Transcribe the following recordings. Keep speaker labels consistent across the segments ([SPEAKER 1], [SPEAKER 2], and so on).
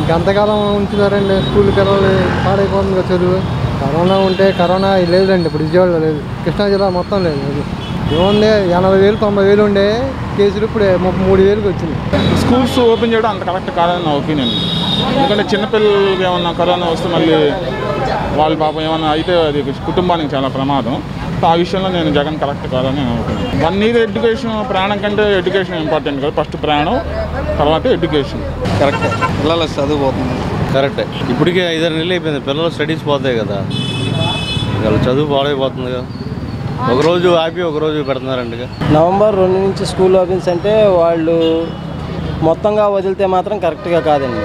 [SPEAKER 1] ఇంకెంతకాలం ఉంచుతారండి స్కూల్కి వెళ్ళాలి పాడైపోతుంది కదా చదువు కరోనా ఉంటే కరోనా లేదండి ఇప్పుడు విజయవాడలో లేదు కృష్ణా జిల్లా మొత్తం లేదు అది ఏముంది ఎనభై వేలు తొంభై వేలు ఉండే కేసులు ఇప్పుడు ముప్పై మూడు వేలకు వచ్చింది
[SPEAKER 2] స్కూల్స్ ఓపెన్ చేయడం అంత కరెక్ట్ కాదని నా ఒపీనియన్ ఎందుకంటే చిన్నపిల్లలకి ఏమన్నా కరోనా వస్తే మళ్ళీ వాళ్ళ పాపం ఏమన్నా అయితే అది కుటుంబానికి చాలా ప్రమాదం సో ఆ విషయంలో నేను జగన్ కరెక్ట్ కాదని నా ఒపీనియన్ వన్ ఇయర్ ఎడ్యుకేషన్ ప్రాణం కంటే ఎడ్యుకేషన్ ఇంపార్టెంట్ కదా ఫస్ట్ ప్రాణం తర్వాత ఎడ్యుకేషన్
[SPEAKER 3] కరెక్ట్ పిల్లలు చదువుపోతుంది
[SPEAKER 4] కరెక్టే ఇప్పటికే ఐదారు నెలలు అయిపోయింది పిల్లలు స్టడీస్ పోతాయి కదా వాళ్ళ చదువు పాడైపోతుంది కదా ఒకరోజు ఆపి ఒకరోజు పెడుతున్నారండి
[SPEAKER 5] నవంబర్ రెండు నుంచి స్కూల్ ఓపెన్స్ అంటే వాళ్ళు మొత్తంగా వదిలితే మాత్రం కరెక్ట్గా కాదండి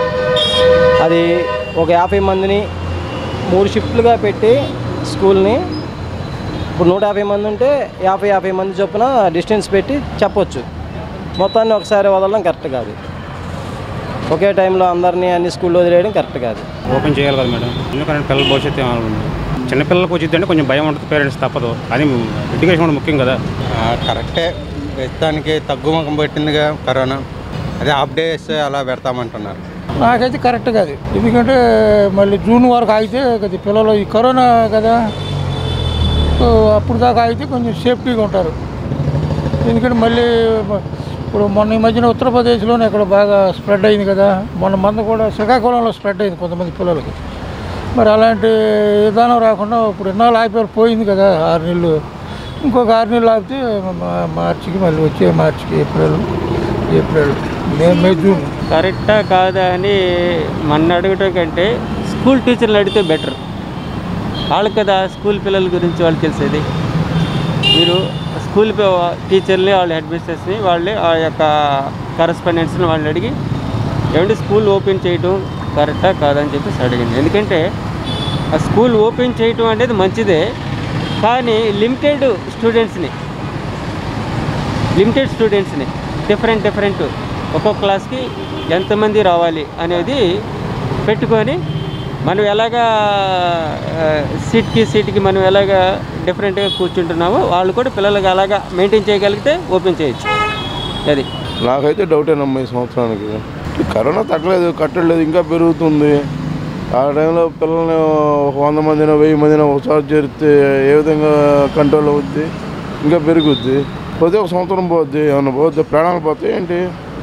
[SPEAKER 5] అది ఒక యాభై మందిని మూడు షిఫ్ట్లుగా పెట్టి స్కూల్ని ఇప్పుడు నూట యాభై మంది ఉంటే యాభై యాభై మంది చొప్పున డిస్టెన్స్ పెట్టి చెప్పొచ్చు మొత్తాన్ని ఒకసారి వదలడం కరెక్ట్ కాదు ఒకే టైంలో అందరినీ అన్ని స్కూల్లో వదిలేయడం కరెక్ట్ కాదు
[SPEAKER 6] ఓపెన్ చేయాలి కదా మేడం ఎందుకంటే పిల్లల భవిష్యత్తు ఏమైనా ఉంది చిన్నపిల్లలకు వచ్చింది అంటే కొంచెం భయం ఉంటుంది పేరెంట్స్ తప్పదు అది ఎడ్యుకేషన్ కూడా ముఖ్యం కదా
[SPEAKER 3] కరెక్టే ప్రస్తుతానికి తగ్గుముఖం పెట్టిందిగా కరోనా అదే హాఫ్ డేస్ అలా పెడతామంటున్నారు
[SPEAKER 7] నాకైతే కరెక్ట్ కాదు ఎందుకంటే మళ్ళీ జూన్ వరకు ఆగితే కదా పిల్లలు ఈ కరోనా కదా సో అప్పుడు దాకా ఆగితే కొంచెం సేఫ్టీగా ఉంటారు ఎందుకంటే మళ్ళీ మ- ఇప్పుడు మొన్న ఈ మధ్యన ఉత్తరప్రదేశ్లోనే ఇక్కడ బాగా స్ప్రెడ్ అయింది కదా మొన్న మంద కూడా శ్రీకాకుళంలో స్ప్రెడ్ అయింది కొంతమంది పిల్లలకి మరి అలాంటి విధానం రాకుండా ఇప్పుడు ఇన్నాళ్ళు ఆగిపోయి పోయింది కదా ఆరు నెలలు ఇంకొక ఆరు నెలలు ఆపితే మా- మార్చికి మళ్ళీ వచ్చే మార్చికి April April May May June
[SPEAKER 8] కరెక్టా కాదా అని మన అడగటం కంటే స్కూల్ టీచర్లు అడిగితే బెటర్ వాళ్ళకి కదా స్కూల్ పిల్లల గురించి వాళ్ళు తెలిసేది మీరు స్కూల్ పి- టీచర్ని వాళ్ళ హెడ్ మిస్టర్స్ని వాళ్ళే ఆ యొక్క కరస్పాండెంట్స్ని వాళ్ళని అడిగి ఏమంటే స్కూల్ ఓపెన్ చేయటం కరెక్టా కాదని చెప్పేసి అడిగింది ఎందుకంటే ఆ స్కూల్ ఓపెన్ చేయటం అనేది మంచిదే కానీ లిమిటెడ్ స్టూడెంట్స్ని లిమిటెడ్ స్టూడెంట్స్ని డిఫరెంట్ డిఫరెంట్ ఒక్కొక్క క్లాస్కి ఎంతమంది రావాలి అనేది పెట్టుకొని మనం ఎలాగా ఆ, సీట్కి సీట్కి మనం ఎలాగా డిఫరెంట్గా కూర్చుంటున్నామో వాళ్ళు కూడా పిల్లలకి అలాగా మెయింటైన్ చేయగలిగితే ఓపెన్ చేయొచ్చు అది
[SPEAKER 9] నాకైతే డౌటే నమ్మ ఈ సంవత్సరానికి ఈ కరోనా తగ్గలేదు కట్టలేదు ఇంకా పెరుగుతుంది ఆ టైంలో పిల్లల్ని ఒక వంద మందినో వెయ్యి మందినో ఒకసారి చేరితే ఏ విధంగా కంట్రోల్ అవుద్ది ఇంకా పెరుగుద్ది పోతే ఒక సంవత్సరం పోద్ది ఏమన్నా పోతే ప్రాణాలు పోతాయి ఏంటి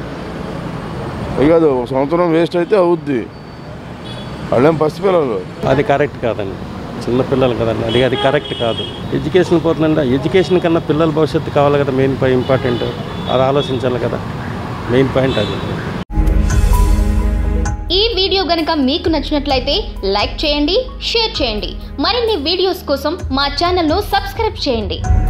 [SPEAKER 9] అది కాదు ఒక సంవత్సరం వేస్ట్ అయితే అవుద్ది వాళ్ళేం పసిపిల్లలు
[SPEAKER 4] అది కరెక్ట్ కాదండి చిన్న పిల్లలు కదండి అది అది కరెక్ట్ కాదు ఎడ్యుకేషన్ పోతుందండి ఎడ్యుకేషన్ కన్నా పిల్లల భవిష్యత్తు కావాలి కదా మెయిన్ ఇంపార్టెంట్ అది ఆలోచించాలి కదా మెయిన్ పాయింట్ అది
[SPEAKER 10] ఈ వీడియో గనక మీకు నచ్చినట్లయితే లైక్ చేయండి షేర్ చేయండి మరిన్ని వీడియోస్ కోసం మా ఛానల్ను సబ్స్క్రైబ్ చేయండి